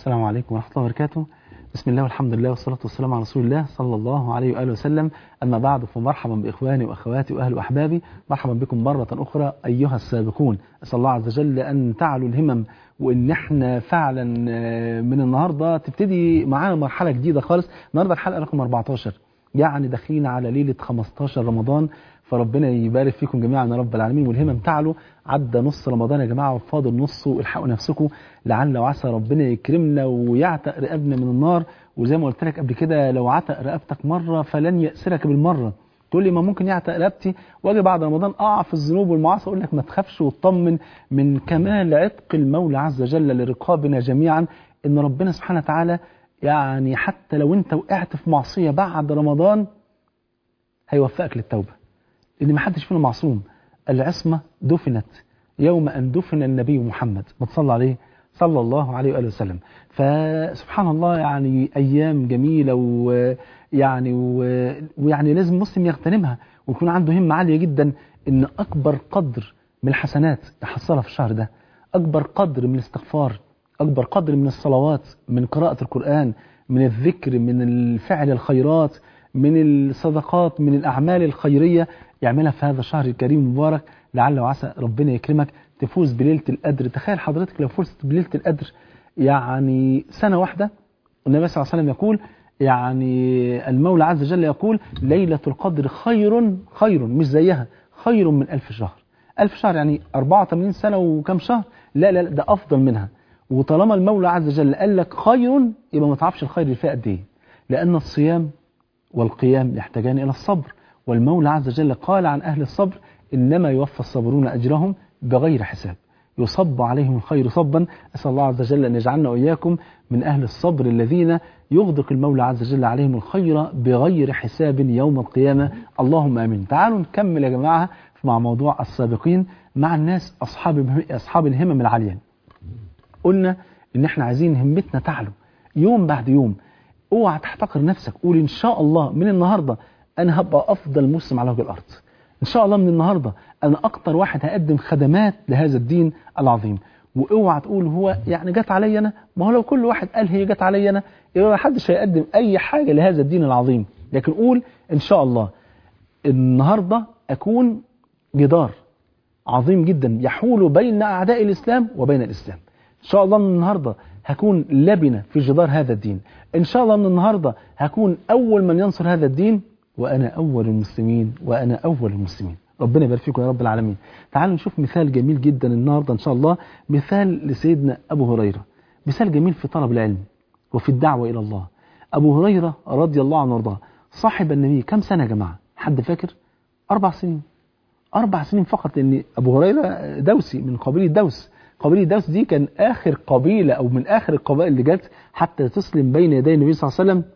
السلام عليكم ورحمة الله وبركاته بسم الله والحمد لله والصلاة والسلام على رسول الله صلى الله عليه وآله وسلم أما بعد فمرحبا بإخواني وأخواتي وأهل وأحبابي مرحبا بكم مرة أخرى أيها السابقون أسأل الله عز وجل أن تعلوا الهمم وإن احنا فعلا من النهاردة تبتدي معانا مرحلة جديدة خالص النهاردة الحلقة رقم 14 يعني داخلين على ليلة 15 رمضان فربنا يبارك فيكم جميعا يا رب العالمين والهمم تعلوا عدى نص رمضان يا جماعة وفاضل نصه الحقوا نفسكم لعل وعسى ربنا يكرمنا ويعتق رقابنا من النار وزي ما قلت لك قبل كده لو عتق رقبتك مرة فلن يأسرك بالمرة تقول لي ما ممكن يعتق رقبتي واجي بعد رمضان اقع في الذنوب والمعاصي اقول لك ما تخافش وتطمن من كمال عتق المولى عز وجل لرقابنا جميعا ان ربنا سبحانه وتعالى يعني حتى لو انت وقعت في معصية بعد رمضان هيوفقك للتوبة لان ما حدش فينا معصوم العصمة دفنت يوم أن دفن النبي محمد ما تصلى عليه صلى الله عليه وآله وسلم فسبحان الله يعني أيام جميلة ويعني ويعني لازم مسلم يغتنمها ويكون عنده همة عالية جدا إن أكبر قدر من الحسنات يحصلها في الشهر ده أكبر قدر من الاستغفار أكبر قدر من الصلوات من قراءة القرآن من الذكر من الفعل الخيرات من الصدقات من الأعمال الخيرية يعملها في هذا الشهر الكريم المبارك لعل وعسى ربنا يكرمك تفوز بليلة القدر تخيل حضرتك لو فزت بليلة القدر يعني سنة واحدة النبي صلى الله عليه وسلم يقول يعني المولى عز وجل يقول ليلة القدر خير خير مش زيها خير من ألف شهر ألف شهر يعني 84 سنة وكم شهر لا لا ده أفضل منها وطالما المولى عز وجل قال لك خير يبقى ما تعرفش الخير اللي فيه قد ايه لأن الصيام والقيام يحتاجان إلى الصبر والمولى عز وجل قال عن أهل الصبر إنما يوفى الصابرون أجرهم بغير حساب يصب عليهم الخير صبا أسأل الله عز وجل أن يجعلنا وإياكم من أهل الصبر الذين يغدق المولى عز وجل عليهم الخير بغير حساب يوم القيامة اللهم آمين تعالوا نكمل يا جماعة مع موضوع السابقين مع الناس أصحاب, أصحاب الهمم العالية قلنا إن احنا عايزين همتنا تعلو يوم بعد يوم اوعى تحتقر نفسك قول إن شاء الله من النهاردة أنا هبقى أفضل مسلم على وجه الأرض إن شاء الله من النهاردة أنا أكتر واحد هقدم خدمات لهذا الدين العظيم واوعى تقول هو يعني جت عليا أنا ما هو لو كل واحد قال هي جت عليا أنا يبقى ما حدش هيقدم أي حاجة لهذا الدين العظيم لكن قول إن شاء الله النهاردة أكون جدار عظيم جدا يحول بين أعداء الإسلام وبين الإسلام إن شاء الله من النهاردة هكون لبنة في جدار هذا الدين إن شاء الله من النهاردة هكون أول من ينصر هذا الدين وأنا أول المسلمين وأنا أول المسلمين ربنا يبارك فيكم يا رب العالمين تعالوا نشوف مثال جميل جدا النهاردة إن شاء الله مثال لسيدنا أبو هريرة مثال جميل في طلب العلم وفي الدعوة إلى الله أبو هريرة رضي الله عنه وارضاه صاحب النبي كم سنة يا جماعة حد فاكر أربع سنين أربع سنين فقط لأن أبو هريرة دوسي من قبيلة دوس قبيلة دوس دي كان آخر قبيلة أو من آخر القبائل اللي جت حتى تسلم بين يدي النبي صلى الله عليه وسلم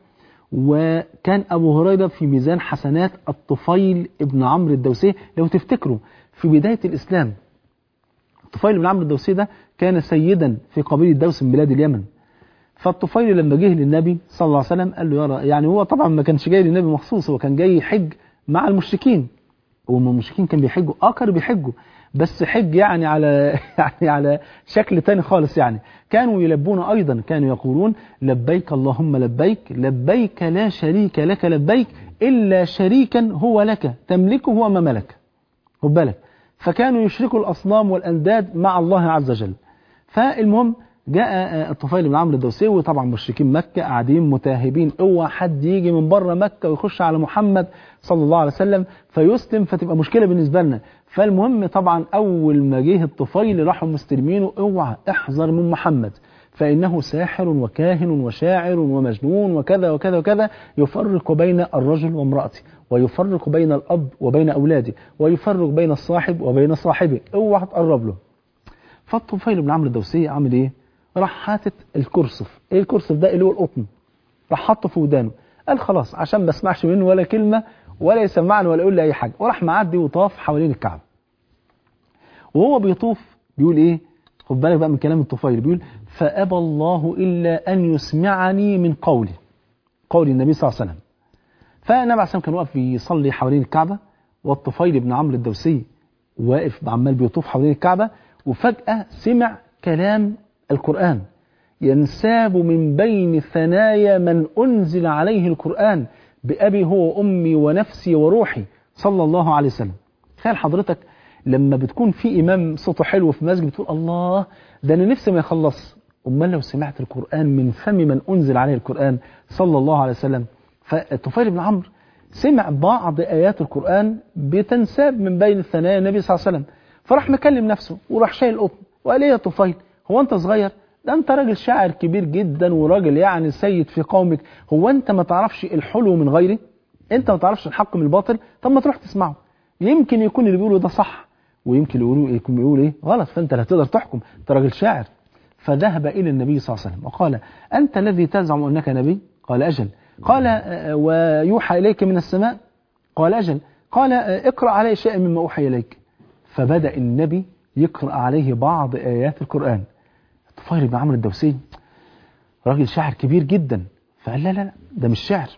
وكان أبو هريرة في ميزان حسنات الطفيل ابن عمرو الدوسي لو تفتكروا في بداية الإسلام الطفيل ابن عمرو الدوسي ده كان سيدا في قبيلة دوس من بلاد اليمن فالطفيل لما جه للنبي صلى الله عليه وسلم قال له يرى يعني هو طبعا ما كانش جاي للنبي مخصوص هو كان جاي يحج مع المشركين وهم المشركين كانوا بيحجوا اه كانوا بيحجوا بس حج يعني على يعني على شكل تاني خالص يعني كانوا يلبون أيضا كانوا يقولون لبيك اللهم لبيك لبيك لا شريك لك لبيك إلا شريكا هو لك تملكه وما ملك خد بالك فكانوا يشركوا الأصنام والأنداد مع الله عز وجل فالمهم جاء الطفيل بن عمرو الدوسي وطبعا مشركين مكة قاعدين متاهبين اوعى حد يجي من بره مكة ويخش على محمد صلى الله عليه وسلم فيسلم فتبقى مشكلة بالنسبة لنا فالمهم طبعا أول ما جه الطفيل راحوا مستلمينه اوعى احذر من محمد فإنه ساحر وكاهن وشاعر ومجنون وكذا وكذا وكذا يفرق بين الرجل وامرأته ويفرق بين الأب وبين أولاده ويفرق بين الصاحب وبين صاحبه اوعى تقرب له فالطفيل بن عمرو الدوسي عامل ايه راح حاطط الكرسف ايه الكرسف ده اللي هو القطن راح حاطه في ودانه قال خلاص عشان ما اسمعش منه ولا كلمة ولا يسمعني ولا يقول لي اي حاجة وراح معدي وطاف حوالين الكعبة وهو بيطوف بيقول ايه خد بالك بقى من كلام الطفيل بيقول فأبى الله إلا أن يسمعني من قولي قول النبي صلى الله عليه وسلم فالنبي عليه الصلاة كان واقف يصلي حوالين الكعبة والطفيل بن عمرو الدوسي واقف عمال بيطوف حوالين الكعبة وفجأة سمع كلام القرآن ينساب من بين ثنايا من أنزل عليه القرآن بأبي هو وأمي ونفسي وروحي صلى الله عليه وسلم تخيل حضرتك لما بتكون في إمام صوته حلو في مسجد بتقول الله ده أنا نفسي ما يخلص أمال لو سمعت القرآن من فم من أنزل عليه القرآن صلى الله عليه وسلم فالطفيل بن عمرو سمع بعض آيات القرآن بتنساب من بين الثنايا النبي صلى الله عليه وسلم فراح مكلم نفسه وراح شايل قطن وقال ايه يا طفيل هو انت صغير ده انت راجل شاعر كبير جدا وراجل يعني سيد في قومك هو انت ما تعرفش الحلو من غيره انت ما تعرفش الحق من الباطل طب ما تروح تسمعه يمكن يكون اللي بيقوله ده صح ويمكن يقولوا يكون بيقول ايه غلط فانت لا تقدر تحكم انت راجل شاعر فذهب الى النبي صلى الله عليه وسلم وقال انت الذي تزعم انك نبي قال اجل قال آه، ويوحى اليك من السماء قال اجل قال آه، اقرا علي شيئا مما اوحي اليك فبدا النبي يقرا عليه بعض ايات القران الطفيل بن عمرو الدوسي راجل شاعر كبير جدا فقال لا لا لا ده مش شعر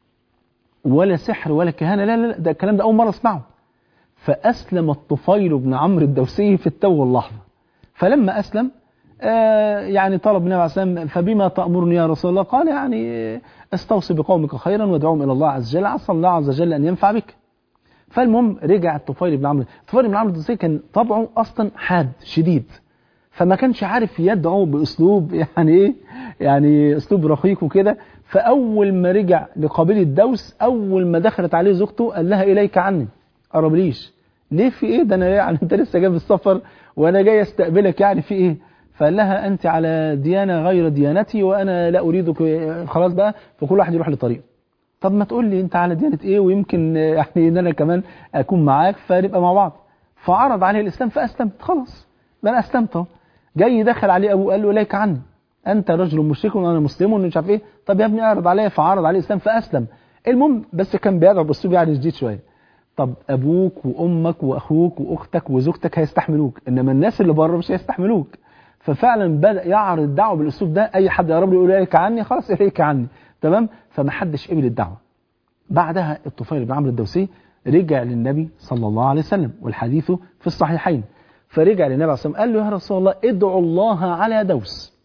ولا سحر ولا كهانه لا لا لا ده الكلام ده اول مره اسمعه فاسلم الطفيل بن عمرو الدوسي في التو واللحظه فلما اسلم آه يعني طلب النبي عليه الصلاه والسلام فبما تامرني يا رسول الله قال يعني آه، استوصي بقومك خيرا وادعوهم الى الله عز وجل عسى الله عز وجل ان ينفع بك فالمهم رجع الطفيل بن عمرو الطفيل بن عمرو الدوسي كان طبعه اصلا حاد شديد فما كانش عارف يدعو باسلوب يعني ايه يعني اسلوب رقيق وكده فاول ما رجع لقبيله دوس اول ما دخلت عليه زوجته قال لها اليك عني قربليش ليه في ايه ده انا يعني انت لسه جاي من السفر وانا جاي استقبلك يعني في ايه فقال لها انت على ديانه غير ديانتي وانا لا اريدك خلاص بقى فكل واحد يروح لطريقه طب ما تقول لي انت على ديانه ايه ويمكن يعني ان انا كمان اكون معاك فنبقى مع بعض فعرض عليه الاسلام فاسلمت خلاص ما انا اسلمت اهو جاي دخل عليه ابوه قال له اليك عني انت رجل مشرك وانا مسلم ومش عارف ايه طب يا ابني اعرض عليا فعرض عليه الاسلام فاسلم المهم بس كان بيدعو باسلوب يعني جديد شويه طب ابوك وامك واخوك واختك وزوجتك هيستحملوك انما الناس اللي بره مش هيستحملوك ففعلا بدا يعرض الدعوه بالاسلوب ده اي حد يقرب له يقول اليك عني خلاص اليك عني تمام فما حدش قبل الدعوه بعدها الطفيل بن عمرو الدوسي رجع للنبي صلى الله عليه وسلم والحديث في الصحيحين فرجع للنبي عليه الصلاه والسلام قال له يا رسول الله ادعو الله على دوس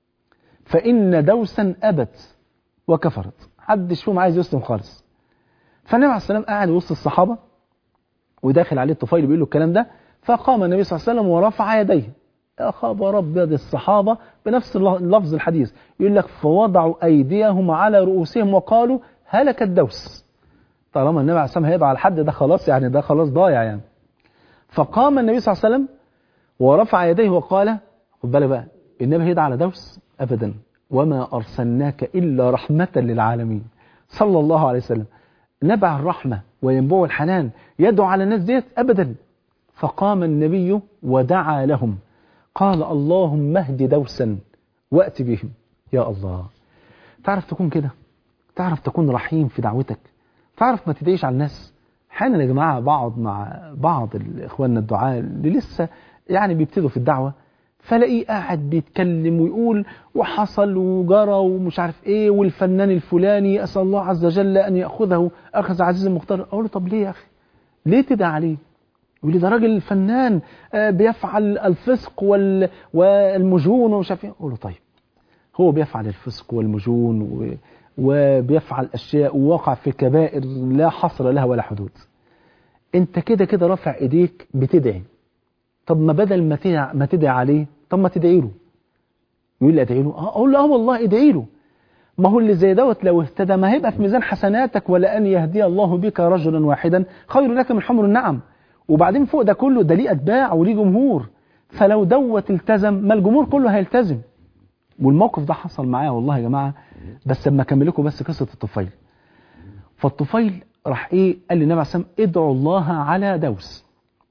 فان دوسا ابت وكفرت محدش فيهم عايز يسلم خالص فالنبي عليه الصلاه والسلام قاعد وسط الصحابه وداخل عليه الطفيل بيقول له الكلام ده فقام النبي صلى الله عليه وسلم ورفع يديه يا خبر ابيض الصحابه بنفس لفظ الحديث يقول لك فوضعوا ايديهم على رؤوسهم وقالوا هلك الدوس طالما النبي عليه الصلاه والسلام هيبقى على الحد ده خلاص يعني ده خلاص ضايع يعني فقام النبي صلى الله عليه وسلم ورفع يديه وقال خد بالك بقى النبي هيدعى على دوس ابدا وما ارسلناك الا رحمه للعالمين صلى الله عليه وسلم نبع الرحمه وينبوع الحنان يدعو على الناس ديت ابدا فقام النبي ودعا لهم قال اللهم اهد دوسا وات بهم يا الله تعرف تكون كده تعرف تكون رحيم في دعوتك تعرف ما تدعيش على الناس احيانا يا جماعه بقعد مع بعض اخواننا الدعاء اللي لسه يعني بيبتدوا في الدعوه فلاقيه قاعد بيتكلم ويقول وحصل وجرى ومش عارف ايه والفنان الفلاني اسال الله عز وجل ان ياخذه اخذ عزيز مختار اقول له طب ليه يا اخي ليه تدعي عليه يقول لي ده راجل فنان آه، بيفعل الفسق وال... والمجون ومش عارف ايه اقول له طيب هو بيفعل الفسق والمجون و... وبيفعل اشياء ووقع في كبائر لا حصر لها ولا حدود انت كده كده رافع ايديك بتدعي طب ما بدل ما تدعي ما تدعي عليه طب ما تدعي له يقول لي ادعي له اه اقول له اه والله ادعي له ما هو اللي زي دوت لو اهتدى ما هيبقى في ميزان حسناتك ولا ان يهدي الله بك رجلا واحدا خير لك من حمر النعم وبعدين فوق ده كله ده ليه اتباع وليه جمهور فلو دوت التزم ما الجمهور كله هيلتزم والموقف ده حصل معايا والله يا جماعه بس لما اكمل لكم بس قصه الطفيل فالطفيل راح ايه قال للنبي عليه الصلاه والسلام ادعوا الله على دوس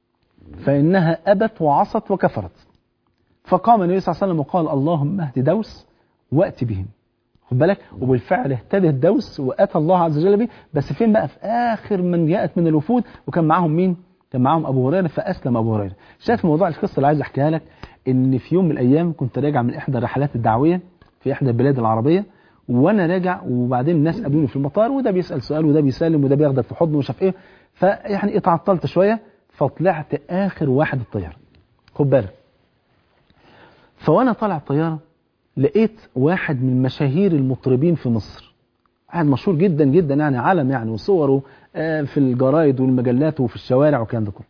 فانها ابت وعصت وكفرت فقام النبي صلى الله عليه وسلم وقال اللهم اهد دوس وات بهم خد بالك وبالفعل اهتدت دوس واتى الله عز وجل به بس فين بقى في اخر من يات من الوفود وكان معاهم مين كان معاهم ابو هريره فاسلم ابو هريره شايف موضوع القصه اللي عايز احكيها لك ان في يوم من الايام كنت راجع من احدى الرحلات الدعويه في احدى البلاد العربيه وانا راجع وبعدين الناس قابلوني في المطار وده بيسال سؤال وده بيسلم وده بياخدك في حضنه ومش عارف ايه فيعني اتعطلت شويه فطلعت اخر واحد الطياره خد بالك فوانا طالع الطياره لقيت واحد من مشاهير المطربين في مصر واحد مشهور جدا جدا يعني عالم يعني وصوره آه، في الجرايد والمجلات وفي الشوارع والكلام ده كله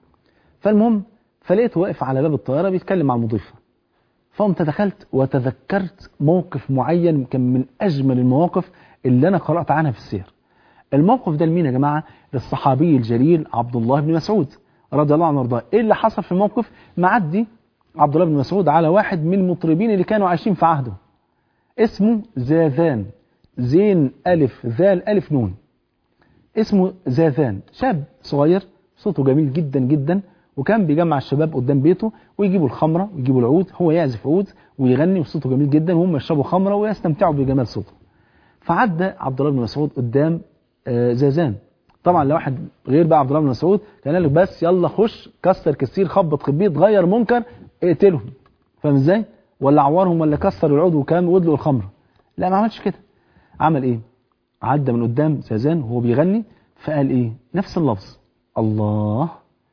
فالمهم فلقيته واقف على باب الطياره بيتكلم مع المضيفه فقمت دخلت وتذكرت موقف معين كان من اجمل المواقف اللي انا قرات عنها في السير الموقف ده لمين يا جماعه للصحابي الجليل عبد الله بن مسعود رضي الله عنه وارضاه ايه اللي حصل في الموقف معدي عبد الله بن مسعود على واحد من المطربين اللي كانوا عايشين في عهده اسمه زاذان زين ألف ذال ألف نون اسمه زاذان شاب صغير صوته جميل جدا جدا وكان بيجمع الشباب قدام بيته ويجيبوا الخمرة ويجيبوا العود هو يعزف عود ويغني وصوته جميل جدا وهم يشربوا خمرة ويستمتعوا بجمال صوته فعدى عبد الله بن مسعود قدام آه، زازان طبعا لو واحد غير بقى عبد الله بن مسعود كان قال لك بس يلا خش كسر كسير خبط خبيط غير منكر اقتلهم فاهم ازاي ولا عورهم ولا كسر العود وكان ودلوا الخمره لا ما عملش كده عمل ايه عدى من قدام زازان وهو بيغني فقال ايه نفس اللفظ الله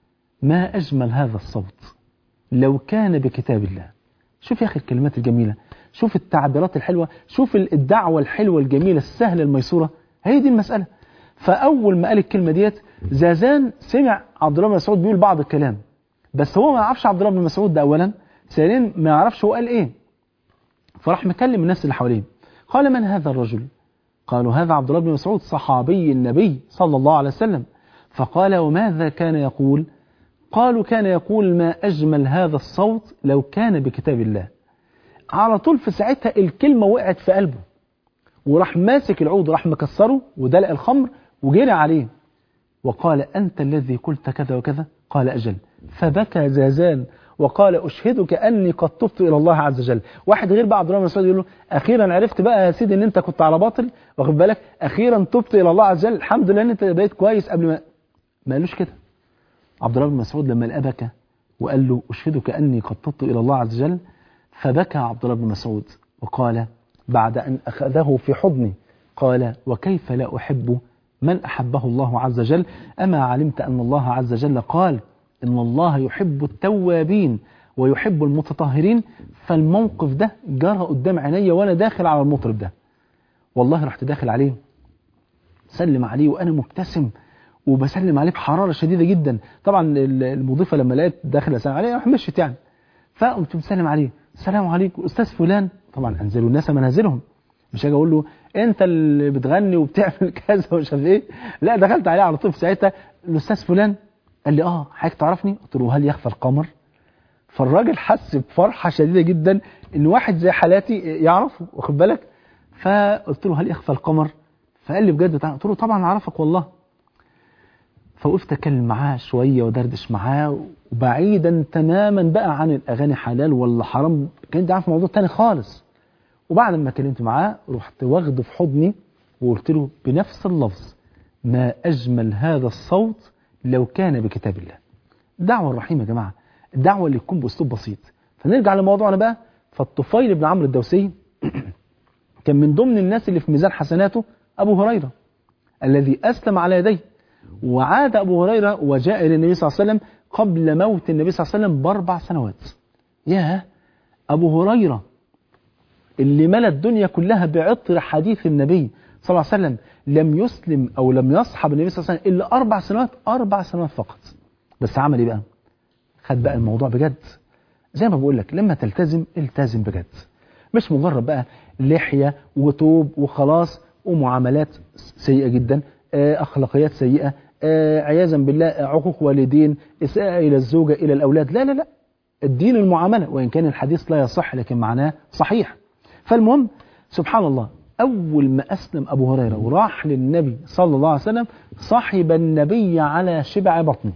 ما اجمل هذا الصوت لو كان بكتاب الله شوف يا اخي الكلمات الجميله شوف التعبيرات الحلوه شوف الدعوه الحلوه الجميله السهله الميسوره هي دي المساله فاول ما قال الكلمه ديت زازان سمع عبد الله بن مسعود بيقول بعض الكلام بس هو ما يعرفش عبد الله بن مسعود ده اولا ثانيا ما يعرفش هو قال ايه فراح مكلم الناس اللي حواليه قال من هذا الرجل قالوا هذا عبد الله بن مسعود صحابي النبي صلى الله عليه وسلم فقال وماذا كان يقول قالوا كان يقول ما أجمل هذا الصوت لو كان بكتاب الله على طول في ساعتها الكلمة وقعت في قلبه وراح ماسك العود وراح مكسره ودلق الخمر وجري عليه وقال أنت الذي قلت كذا وكذا قال أجل فبكى زازان وقال أشهدك أني قد تبت إلى الله عز وجل واحد غير بقى عبد الله بن مسعود يقول له أخيرا عرفت بقى يا سيدي أن أنت كنت على باطل واخد بالك أخيرا تبت إلى الله عز وجل الحمد لله أن أنت بقيت كويس قبل ما ما قالوش كده عبد الله بن مسعود لما لقى بكى وقال له أشهدك أني قد تبت إلى الله عز وجل فبكى عبد الله بن مسعود وقال بعد أن أخذه في حضني قال وكيف لا أحب من أحبه الله عز وجل أما علمت أن الله عز وجل قال إن الله يحب التوابين ويحب المتطهرين فالموقف ده جرى قدام عيني وأنا داخل على المطرب ده والله رحت داخل عليه سلم عليه وأنا مبتسم وبسلم عليه بحرارة شديدة جدا طبعا المضيفة لما لقيت داخل أسلم عليه راح مشيت يعني فقمت مسلم عليه السلام عليكم أستاذ فلان طبعا أنزلوا الناس منازلهم مش هاجي اقول له انت اللي بتغني وبتعمل كذا ومش عارف ايه لا دخلت عليه على طول في ساعتها الاستاذ فلان قال لي اه حضرتك تعرفني قلت له هل يخفى القمر فالراجل حس بفرحه شديده جدا ان واحد زي حالاتي يعرفه واخد بالك فقلت له هل يخفى القمر فقال لي بجد قلت له طبعا اعرفك والله فوقفت اتكلم معاه شويه ودردش معاه وبعيدا تماما بقى عن الاغاني حلال ولا حرام كان عارف موضوع تاني خالص وبعد ما كلمت معاه رحت واخده في حضني وقلت له بنفس اللفظ ما أجمل هذا الصوت لو كان بكتاب الله الدعوة الرحيمة يا جماعة الدعوة اللي تكون بأسلوب بسيط فنرجع لموضوعنا بقى فالطفيل بن عمرو الدوسي كان من ضمن الناس اللي في ميزان حسناته أبو هريرة الذي أسلم على يديه وعاد أبو هريرة وجاء إلى النبي صلى الله عليه وسلم قبل موت النبي صلى الله عليه وسلم بأربع سنوات ياه أبو هريرة اللي ملى الدنيا كلها بعطر حديث النبي صلى الله عليه وسلم لم يسلم أو لم يصحب النبي صلى الله عليه وسلم إلا أربع سنوات أربع سنوات فقط بس عمل إيه بقى خد بقى الموضوع بجد زي ما بقول لك لما تلتزم التزم بجد مش مجرد بقى لحية وطوب وخلاص ومعاملات سيئة جدا أخلاقيات سيئة عياذا بالله عقوق والدين إساءة إلى الزوجة إلى الأولاد لا لا لا الدين المعاملة وإن كان الحديث لا يصح لكن معناه صحيح فالمهم سبحان الله أول ما أسلم أبو هريرة وراح للنبي صلى الله عليه وسلم صاحب النبي على شبع بطنه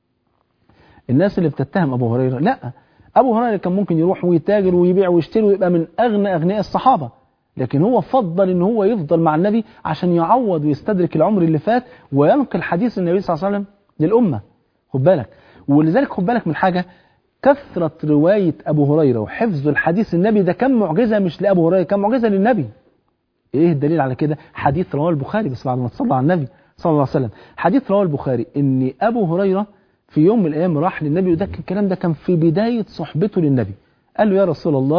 الناس اللي بتتهم أبو هريرة لا أبو هريرة كان ممكن يروح ويتاجر ويبيع ويشتري ويبقى من أغنى أغنياء الصحابة لكن هو فضل ان هو يفضل مع النبي عشان يعوض ويستدرك العمر اللي فات وينقل حديث النبي صلى الله عليه وسلم للأمة خد بالك ولذلك خد بالك من حاجة كثرة رواية أبو هريرة وحفظ الحديث النبي ده كان معجزة مش لأبو هريرة كان معجزة للنبي إيه الدليل على كده حديث رواه البخاري بس بعد ما تصلى على النبي صلى الله عليه وسلم حديث رواه البخاري إن أبو هريرة في يوم من الأيام راح للنبي وده الكلام ده كان في بداية صحبته للنبي قال له يا رسول الله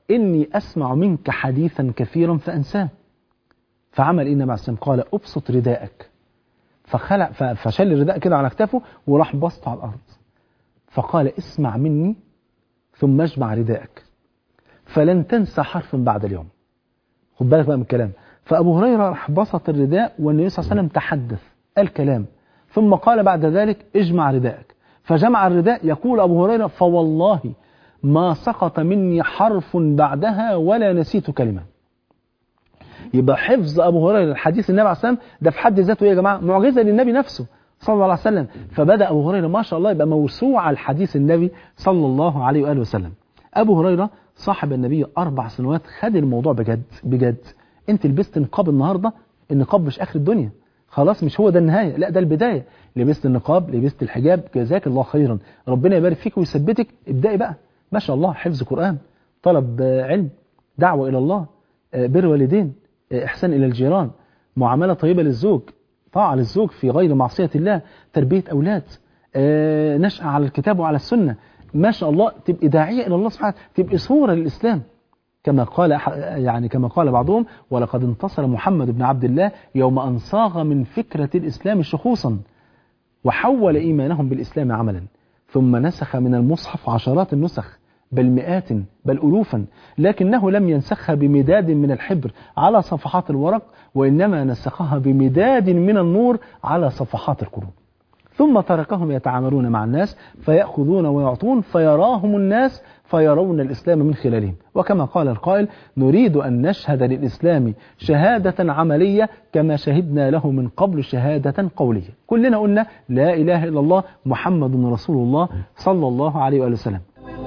إني أسمع منك حديثا كثيرا فأنساه فعمل إيه النبي عليه السلام قال أبسط رداءك فخلع ف- فشل الرداء كده على كتافه وراح بسطه على الأرض فقال اسمع مني ثم اجمع رداءك فلن تنسى حرفا بعد اليوم خد بالك بقى من الكلام فأبو هريرة راح بسط الرداء والنبي صلى الله عليه وسلم تحدث الكلام ثم قال بعد ذلك اجمع رداءك فجمع الرداء يقول أبو هريرة فوالله ما سقط مني حرف بعدها ولا نسيت كلمة يبقى حفظ أبو هريرة الحديث النبي عليه الصلاة والسلام ده في حد ذاته إيه يا جماعة معجزة للنبي نفسه صلى الله عليه وسلم فبدأ أبو هريرة ما شاء الله يبقى موسوعة الحديث النبي صلى الله عليه وآله وسلم أبو هريرة صاحب النبي أربع سنوات خد الموضوع بجد بجد أنت لبست نقاب النهاردة النقاب مش آخر الدنيا خلاص مش هو ده النهاية لا ده البداية لبست النقاب لبست الحجاب جزاك الله خيرا ربنا يبارك فيك ويثبتك ابدأي بقى ما شاء الله حفظ قرآن طلب آه، علم دعوة إلى الله آه، بر والدين آه، إحسان إلى الجيران معاملة طيبة للزوج طاعة للزوج في غير معصية الله تربية أولاد آه، نشأة على الكتاب وعلى السنة ما شاء الله تبقي داعية إلى الله سبحانه تبقي صورة للإسلام كما قال أح- يعني كما قال بعضهم ولقد انتصر محمد بن عبد الله يوم أن صاغ من فكرة الإسلام شخوصا وحول إيمانهم بالإسلام عملا ثم نسخ من المصحف عشرات النسخ بل مئات بل ألوفا لكنه لم ينسخها بمداد من الحبر على صفحات الورق وإنما نسخها بمداد من النور على صفحات القلوب ثم تركهم يتعاملون مع الناس فيأخذون ويعطون فيراهم الناس فيرون الإسلام من خلالهم وكما قال القائل نريد أن نشهد للإسلام شهادة عملية كما شهدنا له من قبل شهادة قولية كلنا قلنا لا إله إلا الله محمد رسول الله صلى الله عليه وآله وسلم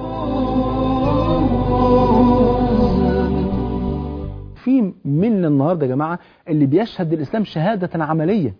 في منا النهارده يا جماعه اللي بيشهد للاسلام شهاده عمليه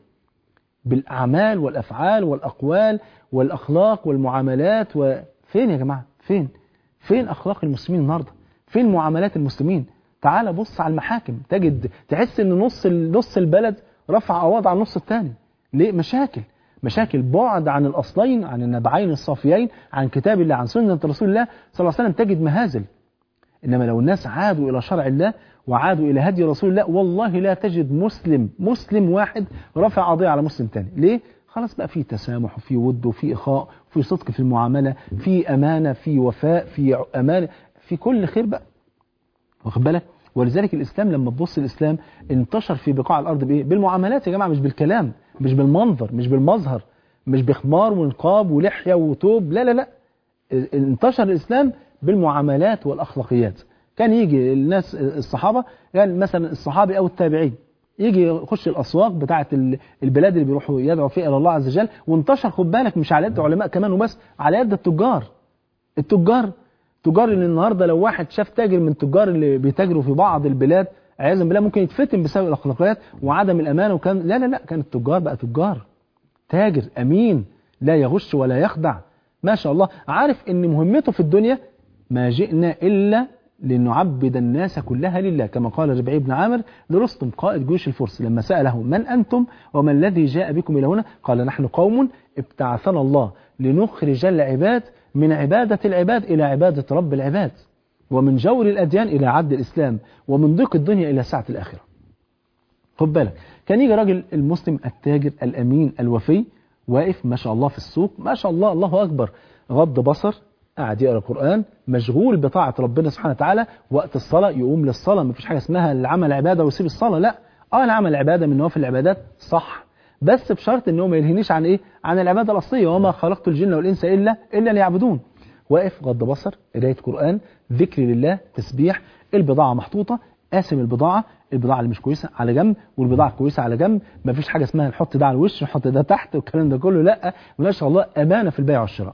بالاعمال والافعال والاقوال والاخلاق والمعاملات وفين يا جماعه فين فين اخلاق المسلمين النهارده فين معاملات المسلمين تعال بص على المحاكم تجد تحس ان نص ال- نص البلد رفع قواض على النص الثاني ليه مشاكل مشاكل بعد عن الاصلين عن النبعين الصافيين عن كتاب الله عن سنه رسول الله صلى الله عليه وسلم تجد مهازل إنما لو الناس عادوا إلى شرع الله وعادوا إلى هدي رسول الله والله لا تجد مسلم مسلم واحد رفع قضية على مسلم تاني ليه؟ خلاص بقى في تسامح وفي ود وفي إخاء وفي صدق في المعاملة في أمانة في وفاء في أمانة في كل خير بقى واخد بالك ولذلك الإسلام لما تبص الإسلام انتشر في بقاع الأرض بإيه؟ بالمعاملات يا جماعة مش بالكلام مش بالمنظر مش بالمظهر مش بخمار ونقاب ولحية وتوب لا لا لا انتشر الإسلام بالمعاملات والأخلاقيات كان يجي الناس الصحابة يعني مثلا الصحابي أو التابعين يجي يخش الأسواق بتاعة ال- البلاد اللي بيروحوا يدعوا فيها إلى الله عز وجل وانتشر خد بالك مش على يد علماء كمان وبس على يد التجار التجار تجار اللي النهارده لو واحد شاف تاجر من التجار اللي بيتاجروا في بعض البلاد عياذا بالله ممكن يتفتن بسبب الاخلاقيات وعدم الامانه وكان لا لا لا كان التجار بقى تجار تاجر امين لا يغش ولا يخدع ما شاء الله عارف ان مهمته في الدنيا ما جئنا الا لنعبد الناس كلها لله كما قال ربعي بن عامر لرستم قائد جيوش الفرس لما سأله من أنتم وما الذي جاء بكم إلى هنا قال نحن قوم ابتعثنا الله لنخرج العباد من عبادة العباد إلى عبادة رب العباد ومن جور الأديان إلى عبد الإسلام ومن ضيق الدنيا إلى سعة الآخرة خد بالك كان يجي راجل المسلم التاجر الأمين الوفي واقف ما شاء الله في السوق ما شاء الله الله أكبر غض بصر قاعد يقرا قرآن مشغول بطاعة ربنا سبحانه وتعالى وقت الصلاة يقوم للصلاة ما فيش حاجة اسمها العمل عبادة ويسيب الصلاة لا اه العمل عبادة من نوافل العبادات صح بس بشرط ان هو ما يلهينيش عن ايه عن العبادة الأصلية وما خلقت الجن والإنس إلا إلا ليعبدون واقف غض بصر قراية قرآن ذكر لله تسبيح البضاعة محطوطة قاسم البضاعة البضاعة اللي مش كويسة على جنب والبضاعة الكويسة على جنب مفيش حاجة اسمها نحط ده على الوش نحط ده تحت والكلام ده كله لا ما شاء الله أمانة في البيع والشراء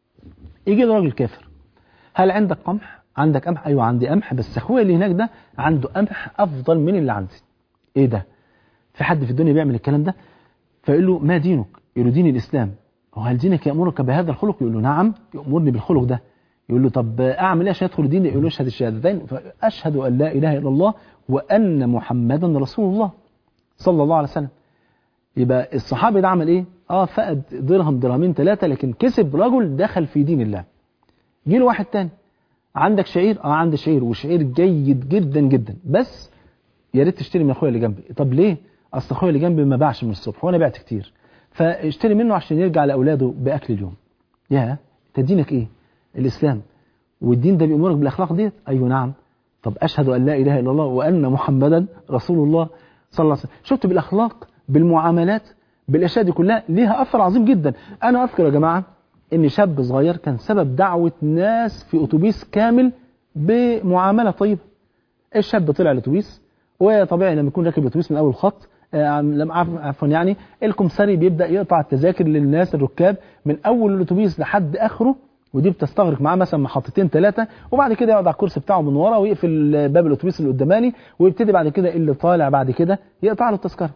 يجي له راجل كافر هل عندك قمح عندك قمح ايوه عندي قمح بس اخويا اللي هناك ده عنده قمح افضل من اللي عندي ايه ده في حد في الدنيا بيعمل الكلام ده فيقول له ما دينك يقول له دين الاسلام وهل دينك يامرك بهذا الخلق يقول له نعم يامرني بالخلق ده يقول له طب اعمل ايه عشان ادخل الدين يقول له اشهد الشهادتين فاشهد ان لا اله الا الله وان محمدا رسول الله صلى الله عليه وسلم يبقى الصحابي ده عمل ايه اه فقد درهم درهمين ثلاثه لكن كسب رجل دخل في دين الله جه له واحد تاني عندك شعير اه عندي شعير وشعير جيد جدا جدا بس يا ريت تشتري من اخويا اللي جنبي طب ليه اصل اخويا اللي جنبي ما باعش من الصبح وانا بعت كتير فاشتري منه عشان يرجع لاولاده باكل اليوم يا انت دينك ايه الاسلام والدين ده بيامرك بالاخلاق ديت ايوه نعم طب اشهد ان لا اله الا الله وان محمدا رسول الله صلى الله عليه وسلم شفت بالاخلاق بالمعاملات بالاشياء دي كلها ليها اثر عظيم جدا انا اذكر يا جماعه ان شاب صغير كان سبب دعوه ناس في اتوبيس كامل بمعامله طيبه الشاب طلع الاتوبيس وطبيعي لما يكون راكب الاتوبيس من اول خط آه، لما عف- عفوا يعني الكمساري بيبدا يقطع التذاكر للناس الركاب من اول الاتوبيس لحد اخره ودي بتستغرق معاه مثلا محطتين ثلاثه وبعد كده يقعد على الكرسي بتاعه من ورا ويقفل باب الاتوبيس اللي قداماني ويبتدي بعد كده اللي طالع بعد كده يقطع له التذكره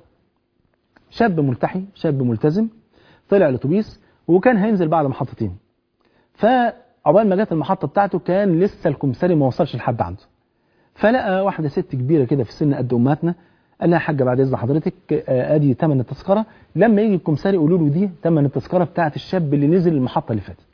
شاب ملتحي شاب ملتزم طلع الاتوبيس وكان هينزل بعد محطتين فعقبال ما جت المحطه بتاعته كان لسه الكمساري ما وصلش لحد عنده فلقى واحده ست كبيره كده في السن قد امهاتنا قال لها يا حاجه بعد اذن حضرتك آه، ادي ثمن التذكره لما يجي الكمساري يقولوا له دي ثمن التذكره بتاعت الشاب اللي نزل المحطه اللي فاتت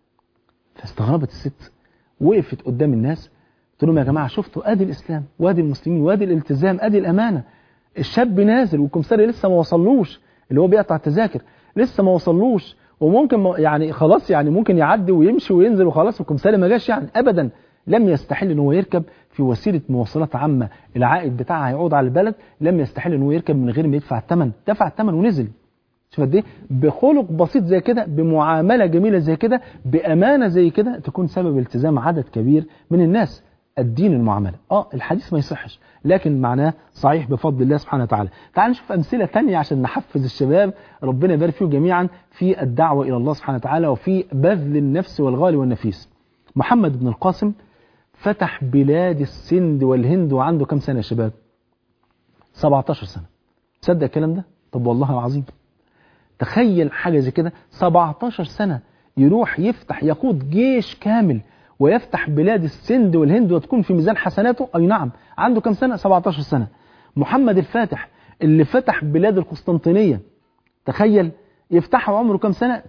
فاستغربت الست وقفت قدام الناس قلت لهم يا جماعه شفتوا ادي الاسلام وادي المسلمين وادي الالتزام ادي الامانه الشاب نازل والكمساري لسه ما وصلوش اللي هو بيقطع التذاكر لسه ما وصلوش وممكن ما- يعني خلاص يعني ممكن يعدي ويمشي وينزل وخلاص والكمساري ما جاش يعني ابدا لم يستحل ان هو يركب في وسيله مواصلات عامه العائد بتاعها هيعود على البلد لم يستحل ان هو يركب من غير ما يدفع الثمن دفع الثمن ونزل شوف قد ايه بخلق بسيط زي كده بمعامله جميله زي كده بامانه زي كده تكون سبب التزام عدد كبير من الناس الدين المعامله اه الحديث ما يصحش لكن معناه صحيح بفضل الله سبحانه وتعالى تعال نشوف امثله تانية عشان نحفز الشباب ربنا يبارك فيهم جميعا في الدعوه الى الله سبحانه وتعالى وفي بذل النفس والغالي والنفيس محمد بن القاسم فتح بلاد السند والهند وعنده كم سنه يا شباب 17 سنه تصدق الكلام ده طب والله العظيم تخيل حاجة زي كده 17 سنة يروح يفتح يقود جيش كامل ويفتح بلاد السند والهند وتكون في ميزان حسناته أي نعم عنده كم سنة 17 سنة محمد الفاتح اللي فتح بلاد القسطنطينية تخيل يفتحها عمره كم سنة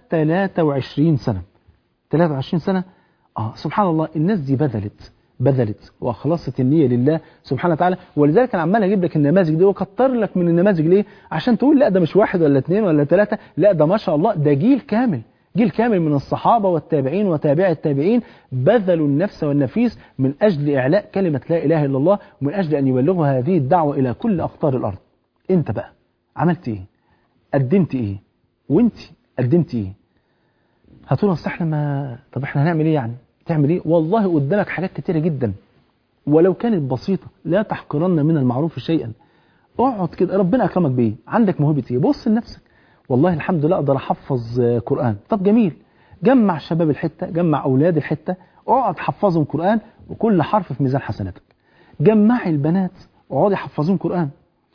23 سنة 23 سنة اه سبحان الله الناس دي بذلت بذلت واخلصت النيه لله سبحانه وتعالى ولذلك انا عمال اجيب لك النماذج دي واكتر لك من النماذج ليه عشان تقول لا ده مش واحد ولا اثنين ولا ثلاثه لا ده ما شاء الله ده جيل كامل جيل كامل من الصحابه والتابعين وتابع التابعين بذلوا النفس والنفيس من اجل اعلاء كلمه لا اله الا الله ومن اجل ان يبلغوا هذه الدعوه الى كل اقطار الارض انت بقى عملت ايه قدمت ايه وانت قدمت ايه هتقول اصل احنا ما طب احنا هنعمل ايه يعني تعمل ايه والله قدامك حاجات كتيره جدا ولو كانت بسيطه لا تحقرن من المعروف شيئا اقعد كده ربنا اكرمك بايه عندك موهبه ايه بص لنفسك والله الحمد لله اقدر احفظ آه، قران طب جميل جمع شباب الحته جمع اولاد الحته اقعد حفظهم قران وكل حرف في ميزان حسناتك جمعي البنات اقعدي حفظيهم قران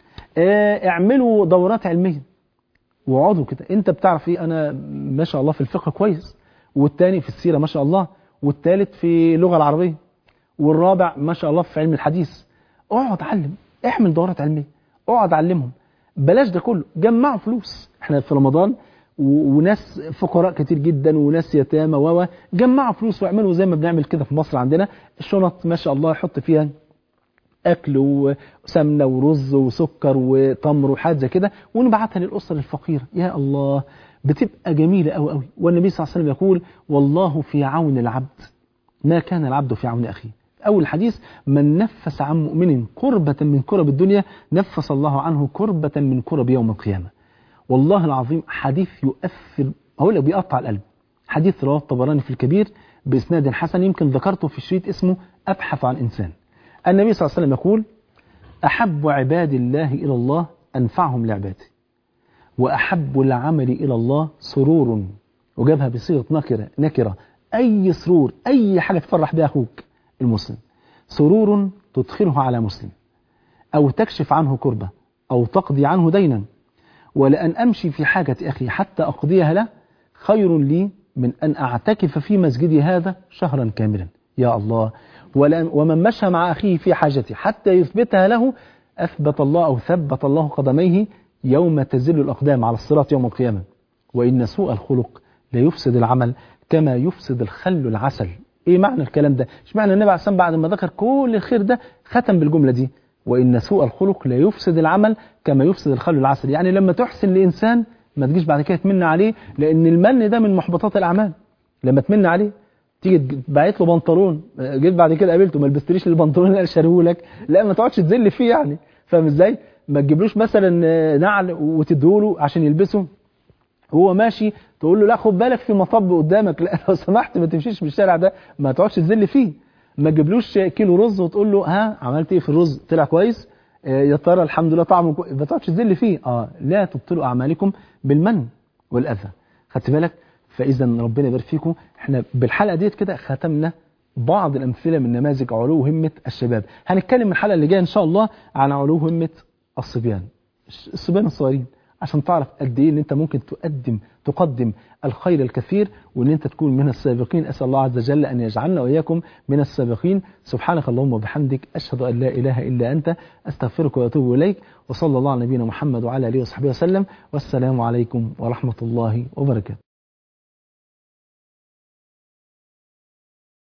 آه، اعملوا دورات علميه واقعدوا كده انت بتعرف ايه انا ما شاء الله في الفقه كويس والتاني في السيره ما شاء الله والتالت في اللغه العربيه والرابع ما شاء الله في علم الحديث اقعد علم اعمل دورات علميه اقعد علمهم بلاش ده كله جمعوا فلوس احنا في رمضان و- وناس فقراء كتير جدا وناس يتامى و و- جمعوا فلوس واعملوا زي ما بنعمل كده في مصر عندنا الشنط ما شاء الله يحط فيها اكل وسمنه ورز وسكر وتمر وحاجات زي كده ونبعتها للاسر الفقيره يا الله بتبقى جميله قوي قوي والنبي صلى الله عليه وسلم يقول والله في عون العبد ما كان العبد في عون اخيه اول حديث من نفس عن مؤمن كربة من كرب الدنيا نفس الله عنه كربة من كرب يوم القيامة والله العظيم حديث يؤثر هقول لك بيقطع القلب حديث رواه الطبراني في الكبير بإسناد حسن يمكن ذكرته في شريط اسمه أبحث عن إنسان النبي صلى الله عليه وسلم يقول أحب عباد الله إلى الله أنفعهم لعباده وأحب العمل إلى الله سرور وجابها بصيغة نكرة نكرة أي سرور أي حاجة تفرح بها أخوك المسلم سرور تدخله على مسلم أو تكشف عنه كربة أو تقضي عنه دينا ولأن أمشي في حاجة أخي حتى أقضيها له خير لي من أن أعتكف في مسجدي هذا شهرا كاملا يا الله ولأن ومن مشى مع أخيه في حاجته حتى يثبتها له أثبت الله أو ثبت الله قدميه يوم تزل الأقدام على الصراط يوم القيامة وإن سوء الخلق لا يفسد العمل كما يفسد الخل العسل ايه معنى الكلام ده مش معنى النبي عليه الصلاه بعد ما ذكر كل الخير ده ختم بالجمله دي وان سوء الخلق لا يفسد العمل كما يفسد الخل العسل يعني لما تحسن لانسان ما تجيش بعد كده تمن عليه لان المن ده من محبطات الاعمال لما تمن عليه تيجي باعت له بنطلون جيت بعد كده قابلته ما لبستليش البنطلون اللي انا شاريه لك لا ما تقعدش تذل فيه يعني فاهم ازاي ما تجيبلوش مثلا نعل وتديهوله عشان يلبسه هو ماشي تقول له لا خد بالك في مطب قدامك لا لو سمحت ما تمشيش في الشارع ده ما تقعدش تذل فيه ما تجيبلوش كيلو رز وتقول له ها عملت ايه في الرز طلع كويس آه يا ترى الحمد لله طعمه كويس ما تقعدش تذل فيه اه لا تبطلوا اعمالكم بالمن والاذى خدت بالك فاذا ربنا يبارك فيكم احنا بالحلقه ديت كده ختمنا بعض الامثله من نماذج علو همه الشباب هنتكلم الحلقه اللي جايه ان شاء الله عن علو همه الصبيان الصبيان الصغيرين عشان تعرف قد ايه ان انت ممكن تقدم تقدم الخير الكثير وان انت تكون من السابقين اسال الله عز وجل ان يجعلنا واياكم من السابقين سبحانك اللهم وبحمدك اشهد ان لا اله الا انت استغفرك واتوب اليك وصلى الله على نبينا محمد وعلى اله وصحبه وسلم والسلام عليكم ورحمه الله وبركاته